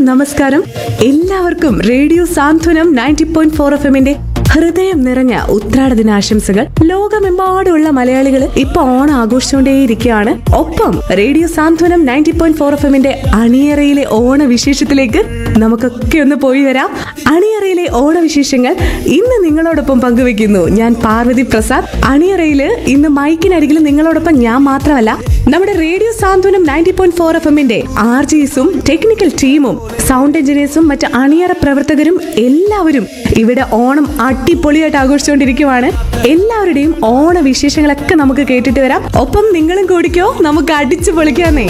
നമസ്കാരം എല്ലാവർക്കും radio Santhwanam ninety point four F എമ്മിന്റെ ഹൃദയം നിറഞ്ഞ ഉത്രാട ദിനാശംസകൾ ലോകമെമ്പാടുമുള്ള മലയാളികൾ ഇപ്പൊ ഓണം ആഘോഷിച്ചുകൊണ്ടേയിരിക്കുകയാണ് ഒപ്പം radio Santhwanam ninety point four F എമ്മിന്റെ അണിയറയിലെ ഓണ വിശേഷത്തിലേക്ക് നമുക്കൊക്കെ ഒന്ന് പോയി വരാം അണിയറയിലെ ഓണവിശേഷങ്ങൾ ഇന്ന് നിങ്ങളോടൊപ്പം പങ്കുവെക്കുന്നു ഞാൻ പാർവതി പ്രസാദ് അണിയറയില് ഇന്ന് മൈക്കിനരികിൽ നിങ്ങളോടൊപ്പം ഞാൻ മാത്രമല്ല നമ്മുടെ radio Santhwanam ninety point four F എമ്മിന്റെ ആർ ജിസും ടെക്നിക്കൽ ടീമും സൗണ്ട് എഞ്ചിനീയേഴ്സും മറ്റ് അണിയറ പ്രവർത്തകരും എല്ലാവരും ഇവിടെ ഓണം അടിപൊളിയായിട്ട് ആഘോഷിച്ചുകൊണ്ടിരിക്കുവാണ് എല്ലാവരുടെയും ഓണ വിശേഷങ്ങളൊക്കെ നമുക്ക് കേട്ടിട്ട് വരാം ഒപ്പം നിങ്ങളും കൂടിക്കോ നമുക്ക് അടിച്ചു പൊളിക്കാന്നേ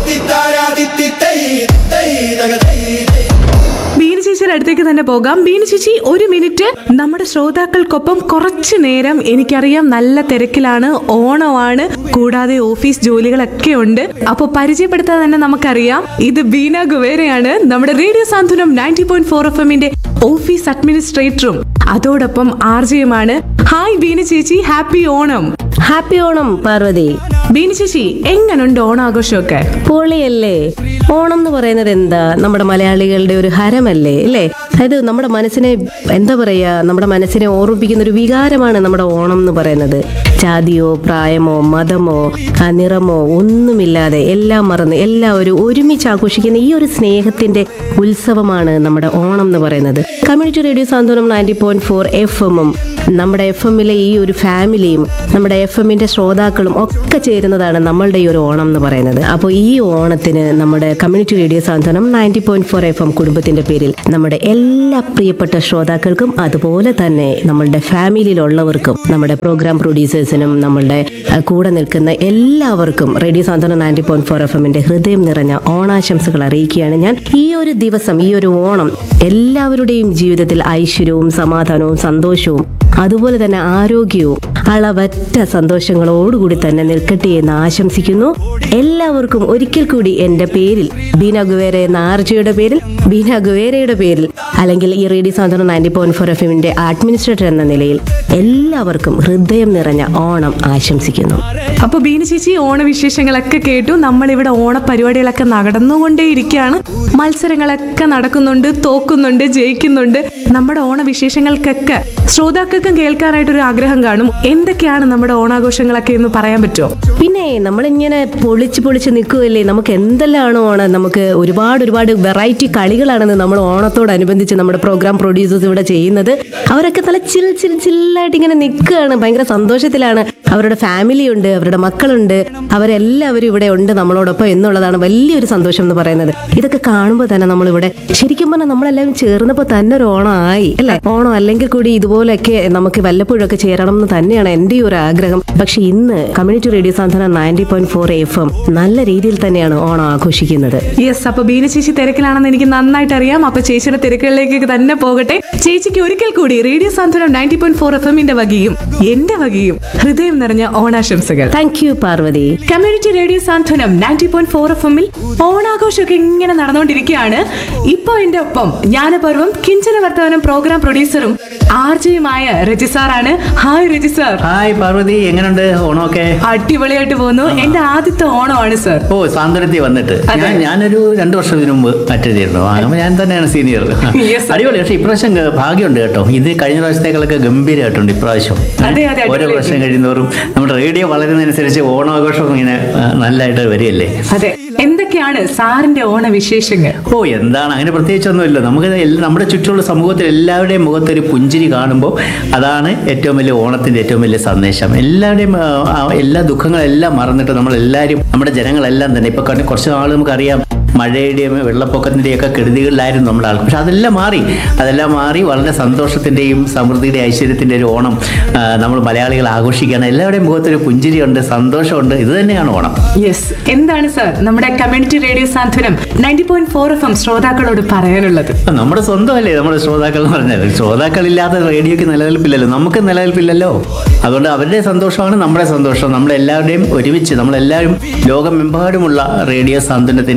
ബീന ചേച്ചിയുടെ അടുത്തേക്ക് തന്നെ പോകാം ബീന ചേച്ചി ഒരു മിനിറ്റ് നമ്മുടെ ശ്രോതാക്കൾക്കൊപ്പം കുറച്ചു നേരം എനിക്കറിയാം നല്ല തിരക്കിലാണ് ഓണമാണ് കൂടാതെ ഓഫീസ് ജോലികളൊക്കെ ഉണ്ട് അപ്പൊ പരിചയപ്പെടുത്താതെ തന്നെ നമുക്കറിയാം ഇത് ബീന ഗുവേരയാണ് നമ്മുടെ radio Santhwanam ninety point four F എമ്മിന്റെ ഓഫീസ് അഡ്മിനിസ്ട്രേറ്ററും അതോടൊപ്പം ആർ ജിയുമാണ് ഹായ് ബീന ചേച്ചി ഹാപ്പി ഓണം ഹാപ്പി ഓണം പാർവതി ബീന ചേച്ചി എങ്ങനുണ്ട് ഓണാഘോഷമൊക്കെ പൊളിയല്ലേ ഓണം എന്ന് പറയുന്നത് എന്താ നമ്മുടെ മലയാളികളുടെ ഒരു ഹരമല്ലേ അല്ലേ അതായത് നമ്മുടെ മനസ്സിനെ എന്താ പറയാ നമ്മുടെ മനസ്സിനെ ഓർമ്മിപ്പിക്കുന്ന ഒരു വികാരമാണ് നമ്മുടെ ഓണം എന്ന് പറയുന്നത് ജാതിയോ പ്രായമോ മതമോ ആ, നിറമോ ഒന്നുമില്ലാതെ എല്ലാം മറന്ന് എല്ലാവരും ഒരുമിച്ച് ആഘോഷിക്കുന്ന ഈ ഒരു സ്നേഹത്തിന്റെ ഉത്സവമാണ് നമ്മുടെ ഓണം എന്ന് പറയുന്നത് community radio Santhwanam ninety point four F എമ്മും നമ്മുടെ എഫ് എമ്മിലെ ഈ ഒരു ഫാമിലിയും നമ്മുടെ എഫ് എമ്മിന്റെ ശ്രോതാക്കളും ഒക്കെ ചേരുന്നതാണ് നമ്മളുടെ ഈ ഒരു ഓണം എന്ന് പറയുന്നത് അപ്പോൾ ഈ ഓണത്തിന് നമ്മുടെ community radio Santhwanam ninety point four F M കുടുംബത്തിന്റെ പേരിൽ നമ്മുടെ എല്ലാ പ്രിയപ്പെട്ട ശ്രോതാക്കൾക്കും അതുപോലെ തന്നെ നമ്മളുടെ ഫാമിലിയിലുള്ളവർക്കും നമ്മുടെ പ്രോഗ്രാം പ്രൊഡ്യൂസേഴ്സിനും നമ്മളുടെ അഹ്, കൂടെ നിൽക്കുന്ന എല്ലാവർക്കും radio Santhwanam ninety point four F എമ്മിന്റെ ഹൃദയം നിറഞ്ഞ ഓണാശംസകൾ അറിയിക്കുകയാണ് ഞാൻ ഈ ഒരു ദിവസം ഈ ഒരു ഓണം എല്ലാവരുടെയും ജീവിതത്തിൽ ഐശ്വര്യവും സമാധാനവും സന്തോഷവും അതുപോലെ തന്നെ ആരോഗ്യവും അളവറ്റ സന്തോഷങ്ങളോടുകൂടി തന്നെ നിൽക്കട്ടെ എന്ന് ആശംസിക്കുന്നു എല്ലാവർക്കും ഒരിക്കൽ കൂടി എന്റെ പേരിൽ ബീന ഗുവേര എന്ന ആർജിയുടെ പേരിൽ ബീന ഗുവേരയുടെ പേരിൽ അല്ലെങ്കിൽ ഈ radio Santhwanam ninety point four F എമ്മിന്റെ അഡ്മിനിസ്ട്രേറ്റർ എന്ന നിലയിൽ എല്ലാവർക്കും ഹൃദയം നിറഞ്ഞ ഓണം ആശംസിക്കുന്നു അപ്പൊ ബീന ചേച്ചി ഓണവിശേഷങ്ങളൊക്കെ കേട്ടു നമ്മളിവിടെ ഓണ പരിപാടികളൊക്കെ നടന്നുകൊണ്ടേയിരിക്കുകയാണ് മത്സരങ്ങളൊക്കെ നടക്കുന്നുണ്ട് തോക്കുന്നുണ്ട് ജയിക്കുന്നുണ്ട് നമ്മുടെ ഓണവിശേഷങ്ങൾക്കൊക്കെ ശ്രോതാക്കൾക്കും കേൾക്കാനായിട്ട് ഒരു ആഗ്രഹം കാണും എന്തൊക്കെയാണ് നമ്മുടെ ഓണാഘോഷങ്ങളൊക്കെ എന്ന് പറയാൻ പറ്റുമോ പിന്നെ നമ്മളിങ്ങനെ പൊളിച്ച് പൊളിച്ച് നിൽക്കുകയല്ലേ നമുക്ക് എന്തെല്ലാമാണ് ഓണം നമുക്ക് ഒരുപാട് ഒരുപാട് വെറൈറ്റി കളികളാണെന്ന് നമ്മൾ ഓണത്തോടനുബന്ധിച്ച് നമ്മുടെ പ്രോഗ്രാം പ്രൊഡ്യൂസേഴ്സ് ഇവിടെ ചെയ്യുന്നത് അവരൊക്കെ നല്ല ചിൽ ചിൽ ചില്ലായിട്ട് ഇങ്ങനെ നിൽക്കുകയാണ് ഭയങ്കര സന്തോഷത്തിലാണ് അവരുടെ ഫാമിലി ഉണ്ട് അവരുടെ മക്കളുണ്ട് അവരെല്ലാവരും ഇവിടെ ഉണ്ട് നമ്മളോടൊപ്പം എന്നുള്ളതാണ് വലിയൊരു സന്തോഷം എന്ന് പറയുന്നത് ഇതൊക്കെ കാണുമ്പോൾ തന്നെ നമ്മളിവിടെ ശരിക്കും പറഞ്ഞാൽ നമ്മളെല്ലാവരും ചേർന്നപ്പോൾ തന്നെ ഒരു ഓണം ആയി അല്ലേ ഓണം അല്ലെങ്കിൽ കൂടി ഇതുപോലെയൊക്കെ നമുക്ക് വല്ലപ്പോഴൊക്കെ ചേരണം എന്ന് തന്നെയാണ് എൻ്റെ ഒരു ആഗ്രഹം പക്ഷെ ഇന്ന് community radio Santhwanam ninety point four F M നല്ല രീതിയിൽ തന്നെയാണ് ഓണം ആഘോഷിക്കുന്നത് യെസ് അപ്പൊ ബീന ചേച്ചി തിരക്കിലാണെന്ന് എനിക്ക് നന്നായിട്ട് അറിയാം അപ്പൊ ചേച്ചിയുടെ തിരക്കുകളിലേക്ക് തന്നെ പോകട്ടെ ചേച്ചിക്ക് ഒരിക്കൽ കൂടി radio Santhwanam ninety point four F എമ്മിന്റെ വകയും എന്റെ വകയും ഹൃദയം നിറഞ്ഞ ഓണാശംസകൾ thank you Parvathy community radio Santhwanam ninety point four F എമ്മിൽ ഓണാഘോഷമൊക്കെ ഇങ്ങനെ നടന്നുകൊണ്ടിരിക്കുകയാണ് ഇപ്പൊ എന്റെ ഒപ്പം ജ്ഞാനപർവം കിഞ്ചന വർത്തമാനം പ്രോഗ്രാം പ്രൊഡ്യൂസറും ആർ ജെയുമായ രജി സാറാണ് hi Reji sir hi Parvathy എങ്ങനെയുണ്ട് ഓണമൊക്കെ അടിപൊളിയായിട്ട് പോകുന്നു എന്റെ ആദ്യത്തെ ഓണമാണ് സാർ ഓ സാന്ത്വനത്തിൽ വന്നിട്ട് അതെ. ഞാൻ ഞാനൊരു രണ്ടു വർഷം ഇതിനു മുമ്പ് അറ്റൻഡ് ചെയ്തിരുന്നു അങ്ങനെ ഞാൻ തന്നെയാണ് സീനിയർ Yes, sir. അടിപൊളി പക്ഷേ ഇപ്രാവശ്യം ഗ- ഭാഗ്യമുണ്ട് കേട്ടോ ഇത് കഴിഞ്ഞ പ്രാവശ്യത്തേക്കാളൊക്കെ ഗംഭീരമായിട്ടുണ്ട് ഇപ്രാവശ്യം അതെ, അതെ, ഓരോ അടിപൊളി. വർഷം കഴിയുന്നവരും നമ്മുടെ റേഡിയോ വളരുന്നതനുസരിച്ച് ഓണാഘോഷം ഇങ്ങനെ ആ, നല്ലതായിട്ട് വരികയല്ലേ അതെ എന്തൊക്കെയാണ് സാറിന്റെ ഓണവിശേഷങ്ങൾ ഓ എന്താണ് അങ്ങനെ പ്രത്യേകിച്ചൊന്നുമില്ല നമുക്ക് എല്ലാ- നമ്മുടെ ചുറ്റുമുള്ള സമൂഹത്തിൽ എല്ലാവരുടെയും മുഖത്തൊരു പുഞ്ചിരി കാണുമ്പോൾ അതാണ് ഏറ്റവും വലിയ ഓണത്തിന്റെ ഏറ്റവും വലിയ സന്ദേശം എല്ലാവരുടെയും ആ, ആ, എല്ലാ ദുഃഖങ്ങളെല്ലാം മറന്നിട്ട് നമ്മളെല്ലാവരും നമ്മുടെ ജനങ്ങളെല്ലാം തന്നെ ഇപ്പൊ കണ്ട് കുറച്ച് നാൾ നമുക്കറിയാം മഴയുടെയും വെള്ളപ്പൊക്കത്തിന്റെയും ഒക്കെ കെടുതികളിലായിരുന്നു നമ്മുടെ ആൾ പക്ഷെ അതെല്ലാം മാറി അതെല്ലാം മാറി വളരെ സന്തോഷത്തിന്റെയും സമൃദ്ധിയുടെ ഐശ്വര്യത്തിന്റെ ഒരു ഓണം ആ, നമ്മൾ മലയാളികൾ ആഘോഷിക്കുകയാണ് എല്ലാവരുടെയും മുഖത്തൊരു പുഞ്ചിരിയുണ്ട് സന്തോഷമുണ്ട് ഇത് തന്നെയാണ് ഓണം യെസ് എന്താണ് സാർ നമ്മുടെ community radio Santhwanam ninety point four F M ശ്രോതാക്കളോട് പറയാനുള്ളത് ആ, നമ്മുടെ സ്വന്തമല്ലേ നമ്മുടെ ശ്രോതാക്കൾ എന്ന് പറഞ്ഞാൽ ശ്രോതാക്കളില്ലാത്ത റേഡിയോക്ക് നിലനിൽപ്പില്ലല്ലോ നമുക്ക് നിലനിൽപ്പില്ലല്ലോ അതുകൊണ്ട് അവരുടെ സന്തോഷമാണ് നമ്മുടെ സന്തോഷം നമ്മളെല്ലാവരുടെയും ഒരുമിച്ച് നമ്മളെല്ലാവരും ലോകമെമ്പാടുമുള്ള റേഡിയോ സാന്ത്വനത്തിന്റെ ആ,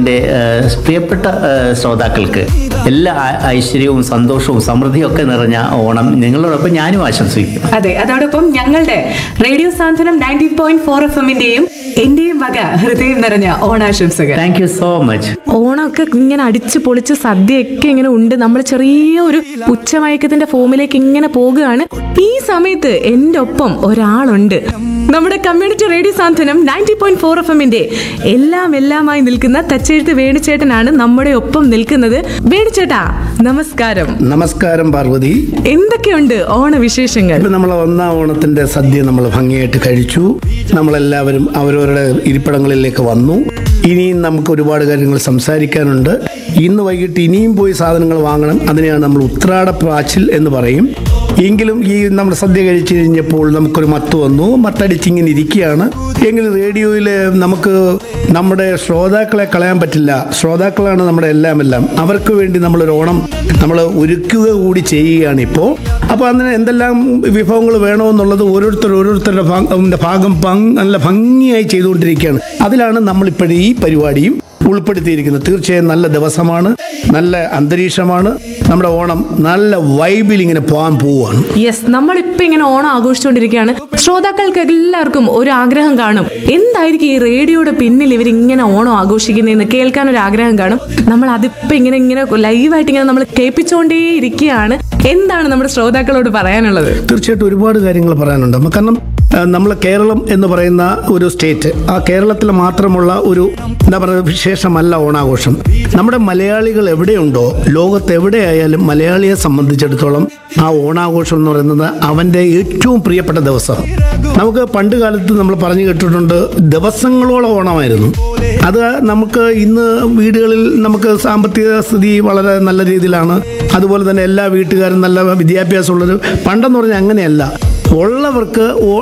പ്രിയപ്പെട്ട ആ, ശ്രോതാക്കൾക്ക് എല്ലാ ഐ- ഐശ്വര്യവും സന്തോഷവും സമൃദ്ധിയും ഒക്കെ നിറഞ്ഞ ഓണം നിങ്ങളോടൊപ്പം ഞാനും ആശംസിക്കുന്നു അതെ അതോടൊപ്പം ഞങ്ങളുടെ radio Santhwanam ninety point four F എമ്മിന്റെയും എന്റെയും വക ഹൃദയം നിറഞ്ഞ ഓണാശംസകൾ താങ്ക് യു സോ മച്ച് ഓണമൊക്കെ ഇങ്ങനെ അടിച്ചു പൊളിച്ച് സദ്യയൊക്കെ ഇങ്ങനെ ഉണ്ട് നമ്മൾ ചെറിയ ഒരു ഉച്ചമയക്കത്തിന്റെ ഫോമിലേക്ക് ഇങ്ങനെ പോകുകയാണ് ഈ സമയത്ത് എന്റെ ഒപ്പം ഒരാളുണ്ട് നമ്മുടെ community radio Santhwanam ninety point four F എമ്മിന്റെ എല്ലാം എല്ലാമായി നിൽക്കുന്ന തച്ചെഴുത്ത് വേണുചേട്ടനാണ് നമ്മുടെ ഒപ്പം നിൽക്കുന്നത് വേണുചേട്ടാ നമസ്കാരം നമസ്കാരം പാർവതി എന്തൊക്കെയുണ്ട് ഓണവിശേഷങ്ങൾ ഇപ്പൊ നമ്മൾ ഒന്നാം ഓണത്തിന്റെ സദ്യ നമ്മൾ ഭംഗിയായിട്ട് കഴിച്ചു നമ്മളെല്ലാവരും അവരവരുടെ ഇരിപ്പിടങ്ങളിലേക്ക് വന്നു ഇനിയും നമുക്ക് ഒരുപാട് കാര്യങ്ങൾ സംസാരിക്കാനുണ്ട് ഇന്ന് വൈകിട്ട് ഇനിയും പോയി സാധനങ്ങൾ വാങ്ങണം അതിനെയാണ് നമ്മൾ ഉത്രാട പ്രാച്ചിൽ എന്ന് പറയും എങ്കിലും ഈ നമ്മുടെ സദ്യ കഴിച്ചു കഴിഞ്ഞപ്പോൾ നമുക്കൊരു മത്ത് വന്നു മത്തടിച്ചിങ്ങനെ ഇരിക്കുകയാണ് എങ്കിലും റേഡിയോയിൽ നമുക്ക് നമ്മുടെ ശ്രോതാക്കളെ കളയാൻ പറ്റില്ല ശ്രോതാക്കളാണ് നമ്മുടെ എല്ലാം എല്ലാം അവർക്ക് വേണ്ടി നമ്മളൊരു ഓണം നമ്മൾ ഒരുക്കുക കൂടി ചെയ്യുകയാണ് ഇപ്പോൾ അപ്പോൾ അതിന് എന്തെല്ലാം വിഭവങ്ങൾ വേണമെന്നുള്ളത് ഓരോരുത്തർ ഓരോരുത്തരുടെ ഭാഗം ഭാഗം പങ് നല്ല ഭംഗിയായി ചെയ്തുകൊണ്ടിരിക്കുകയാണ് അതിലാണ് നമ്മളിപ്പോഴും ഈ പരിപാടിയും ഉൾപ്പെടുത്തിയിരിക്കുന്നത് തീർച്ചയായും നല്ല ദിവസമാണ് നല്ല അന്തരീക്ഷമാണ് നമ്മുടെ ഓണം നല്ല വൈബിൽ ഇങ്ങനെ പോകാൻ പോവുകയാണ് യെസ് നമ്മളിപ്പോ ഇങ്ങനെ ഓണം ആഘോഷിച്ചുകൊണ്ടിരിക്കുകയാണ് ശ്രോതാക്കൾക്ക് എല്ലാവർക്കും ഒരു ആഗ്രഹം കാണും എന്തായിരിക്കും ഈ റേഡിയോയുടെ പിന്നിൽ ഇവർ ഇങ്ങനെ ഓണം ആഘോഷിക്കുന്നതെന്ന് കേൾക്കാൻ ഒരു ആഗ്രഹം കാണും നമ്മൾ അതിപ്പോ ഇങ്ങനെ ഇങ്ങനെ ലൈവായിട്ട് ഇങ്ങനെ നമ്മൾ കേൾപ്പിച്ചുകൊണ്ടേ ഇരിക്കുകയാണ് എന്താണ് നമ്മുടെ ശ്രോതാക്കളോട് പറയാനുള്ളത് തീർച്ചയായിട്ടും ഒരുപാട് കാര്യങ്ങൾ പറയാനുണ്ട് നമുക്ക് കാരണം നമ്മൾ കേരളം എന്ന് പറയുന്ന ഒരു സ്റ്റേറ്റ് ആ കേരളത്തിൽ മാത്രമുള്ള ഒരു എന്താ പറയുക വിശേഷമല്ല ഓണാഘോഷം നമ്മുടെ മലയാളികൾ എവിടെയുണ്ടോ ലോകത്ത് എവിടെയായാലും മലയാളിയെ സംബന്ധിച്ചിടത്തോളം ആ ഓണാഘോഷം എന്ന് പറയുന്നത് അവൻ്റെ ഏറ്റവും പ്രിയപ്പെട്ട ദിവസം നമുക്ക് പണ്ട് കാലത്ത് നമ്മൾ പറഞ്ഞു കേട്ടിട്ടുണ്ട് ദിവസങ്ങളോളം ഓണമായിരുന്നു അത് നമുക്ക് ഇന്ന് വീടുകളിൽ നമുക്ക് സാമ്പത്തിക സ്ഥിതി വളരെ നല്ല രീതിയിലാണ് അതുപോലെ തന്നെ എല്ലാ വീട്ടുകാരും നല്ല വിദ്യാഭ്യാസമുള്ളൊരു പണ്ടെന്ന് പറഞ്ഞാൽ അങ്ങനെയല്ല ഉള്ളവർക്ക് ഓ-